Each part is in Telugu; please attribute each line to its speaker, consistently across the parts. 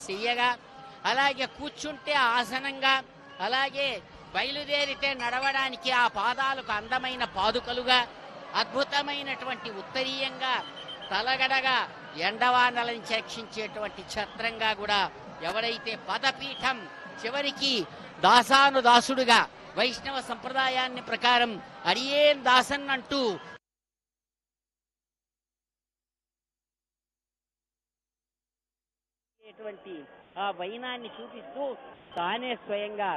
Speaker 1: చెయ్యగా అలాగే కూర్చుంటే ఆసనంగా అలాగే బయలుదేరితే నడవడానికి ఆ పాదాలకు అందమైన పాదుకలుగా అద్భుతమైనటువంటి ఉత్తరీయంగా తలగడగా ఎండవానలను రక్షించేటువంటి ఛత్రంగా కూడా ఎవరైతే పదపీఠం చివరికి దాసాను దాసుడుగా వైష్ణవ సంప్రదాయాన్ని ప్రకారం అడియేన్ దాసన్ అంటూ చేసేటువంటి ఆ వైనాన్ని చూపిస్తూ తానే స్వయంగా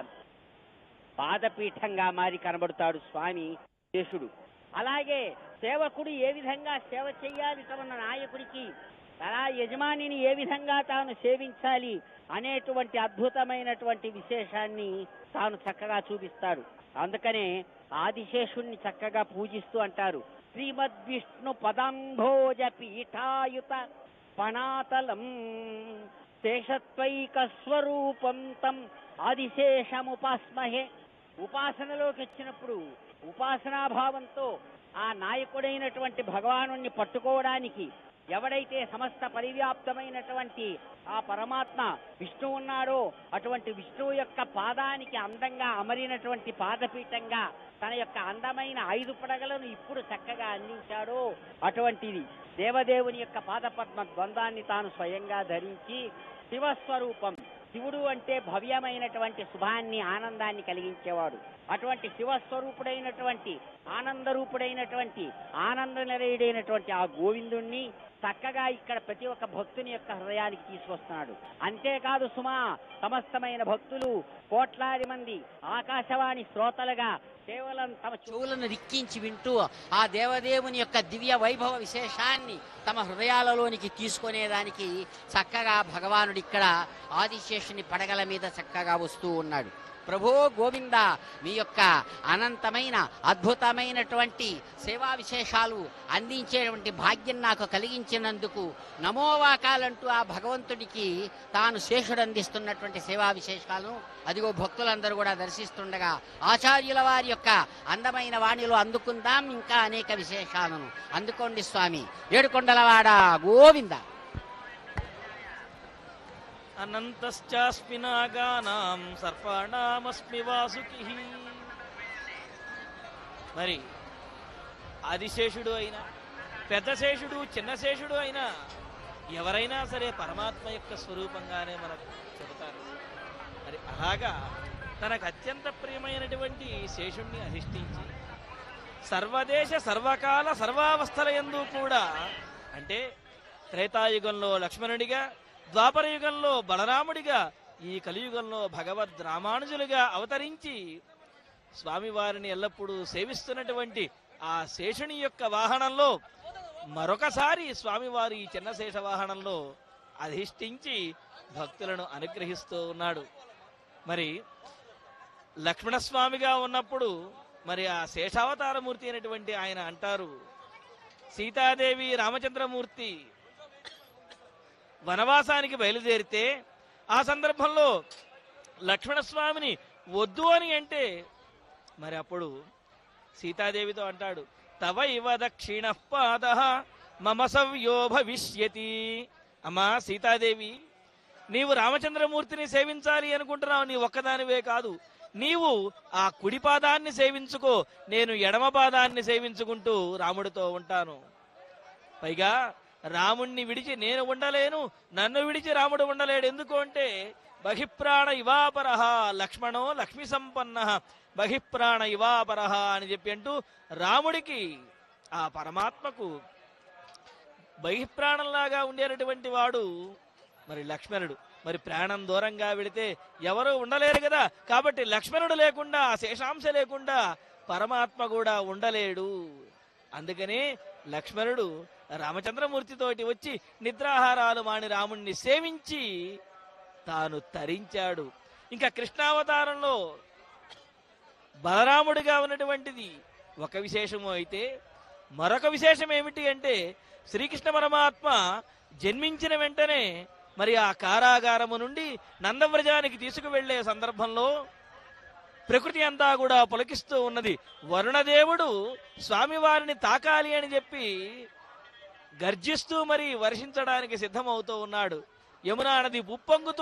Speaker 1: పాదపీఠంగా మారి కనబడతాడు స్వామి శేషుడు అలాగే సేవకుడు ఏ విధంగా సేవ చేయాలి తమ నాయకుడికి అలా యజమానిని ఏ విధంగా తాను సేవించాలి అనేటువంటి అద్భుతమైనటువంటి విశేషాన్ని తాను చక్కగా చూపిస్తాడు అందుకనే ఆదిశేషుణ్ణి చక్కగా పూజిస్తూ అంటారు శ్రీమద్ విష్ణు పదంభోజ పీఠాయుత పణాతలం శేషత్వైక స్వరూపం తం ఆదిశేషముపాస్మహే ఉపాసనలోకి వచ్చినప్పుడు ఉపాసనాభావంతో ఆ నాయకుడైనటువంటి భగవానుణ్ణి పట్టుకోవడానికి ఎవడైతే సమస్త పరివ్యాప్తమైనటువంటి ఆ పరమాత్మ విష్ణువు ఉన్నాడో అటువంటి విష్ణువు యొక్క పాదానికి అందంగా అమరినటువంటి పాదపీఠంగా తన యొక్క అందమైన ఐదు పడగలను ఇప్పుడు చక్కగా అందించాడో అటువంటిది దేవదేవుని యొక్క పాదపద్మ ద్వంద్వాన్ని తాను స్వయంగా ధరించి శివస్వరూపం శివుడు అంటే భవ్యమైనటువంటి శుభాన్ని ఆనందాన్ని కలిగించేవాడు అటువంటి శివస్వరూపుడైనటువంటి ఆనందరూపుడైనటువంటి ఆనంద నిలయుడైనటువంటి ఆ గోవిందుణ్ణి చక్కగా ఇక్కడ ప్రతి ఒక్క భక్తుని యొక్క హృదయానికి తీసుకొస్తున్నాడు అంతేకాదు సుమా సమస్తమైన భక్తులు కోట్లాది మంది ఆకాశవాణి శ్రోతలుగా కేవలం తమ చెవులను రిక్కించి వింటూ ఆ దేవదేవుని యొక్క దివ్య వైభవ విశేషాన్ని తమ హృదయాలలోనికి తీసుకునేదానికి చక్కగా భగవానుడు ఇక్కడ ఆదిశేషుని పడగల మీద చక్కగా వస్తూ ఉన్నాడు ప్రభో గోవింద మీ యొక్క అనంతమైన అద్భుతమైనటువంటి సేవా విశేషాలు అందించేటువంటి భాగ్యం నాకు కలిగించినందుకు నమోవాకాలంటూ ఆ భగవంతుడికి తాను శేషుడు అందిస్తున్నటువంటి సేవా విశేషాలను అదిగో భక్తులందరూ కూడా దర్శిస్తుండగా ఆచార్యుల వారి యొక్క అందమైన వాణిలో అందుకుందాం ఇంకా అనేక విశేషాలను అందుకోండి స్వామి ఏడుకొండలవాడ గోవింద
Speaker 2: అనంతశ్చాస్మి నాగానాం సర్పాణామస్మి వాసుకి మరి ఆదిశేషుడు అయినా పెద్ద శేషుడు చిన్న శేషుడు అయినా ఎవరైనా సరే పరమాత్మ యొక్క స్వరూపంగానే మనకు చెబుతారు మరి అలాగా తనకు అత్యంత ప్రియమైనటువంటి శేషుణ్ణి అధిష్ఠించి సర్వదేశ సర్వకాల సర్వావస్థల యందు కూడా అంటే త్రేతాయుగంలో లక్ష్మణుడిగా ద్వాపర యుగంలో బలరాముడిగా ఈ కలియుగంలో భగవద్ రామానుజులుగా అవతరించి స్వామివారిని ఎల్లప్పుడూ సేవిస్తున్నటువంటి ఆ శేషుని యొక్క వాహనంలో మరొకసారి స్వామివారి ఈ చిన్న శేష వాహనంలో అధిష్ఠించి భక్తులను అనుగ్రహిస్తూ ఉన్నాడు మరి లక్ష్మణస్వామిగా ఉన్నప్పుడు మరి ఆ శేషావతారమూర్తి అయినటువంటి ఆయన అంటారు సీతాదేవి రామచంద్రమూర్తి వనవాసానికి బయలుదేరితే ఆ సందర్భంలో లక్ష్మణస్వామిని వద్దు అని అంటే మరి అప్పుడు సీతాదేవితో అంటాడు తవ ఇవ దక్షిణ పాద మమ సవ్యో భవిష్యతి అమ్మా సీతాదేవి నీవు రామచంద్రమూర్తిని సేవించాలి అనుకుంటున్నావు నీ ఒక్కదానివే కాదు నీవు ఆ కుడి పాదాన్ని సేవించుకో నేను ఎడమ పాదాన్ని సేవించుకుంటూ రాముడితో ఉంటాను పైగా రాముణ్ణి విడిచి నేను ఉండలేను నన్ను విడిచి రాముడు ఉండలేడు ఎందుకు అంటే బహిప్రాణ ఇవాపరహ లక్ష్మణో లక్ష్మి సంపన్న బహిప్రాణ ఇవాపరహ అని చెప్పి అంటూ రాముడికి ఆ పరమాత్మకు బహిప్రాణంలాగా ఉండేటటువంటి వాడు మరి లక్ష్మణుడు మరి ప్రాణం దూరంగా వెళితే ఎవరు ఉండలేరు కదా కాబట్టి లక్ష్మణుడు లేకుండా ఆ శేషాంశ లేకుండా పరమాత్మ కూడా ఉండలేడు అందుకనే లక్ష్మణుడు రామచంద్రమూర్తితోటి వచ్చి నిద్రాహారాలు మాని రాముణ్ణి సేవించి తాను తరించాడు ఇంకా కృష్ణావతారంలో బలరాముడిగా ఉన్నటువంటిది ఒక విశేషము అయితే మరొక విశేషం ఏమిటి అంటే శ్రీకృష్ణ పరమాత్మ జన్మించిన వెంటనే మరి ఆ కారాగారము నుండి నందవ్రజానికి తీసుకువెళ్లే సందర్భంలో ప్రకృతి అంతా కూడా పులకిస్తూ ఉన్నది వరుణదేవుడు స్వామివారిని తాకాలి అని చెప్పి గర్జిస్తూ మరి వర్షించడానికి సిద్ధమవుతూ ఉన్నాడు యమునా నది ఉప్పొంగుతూ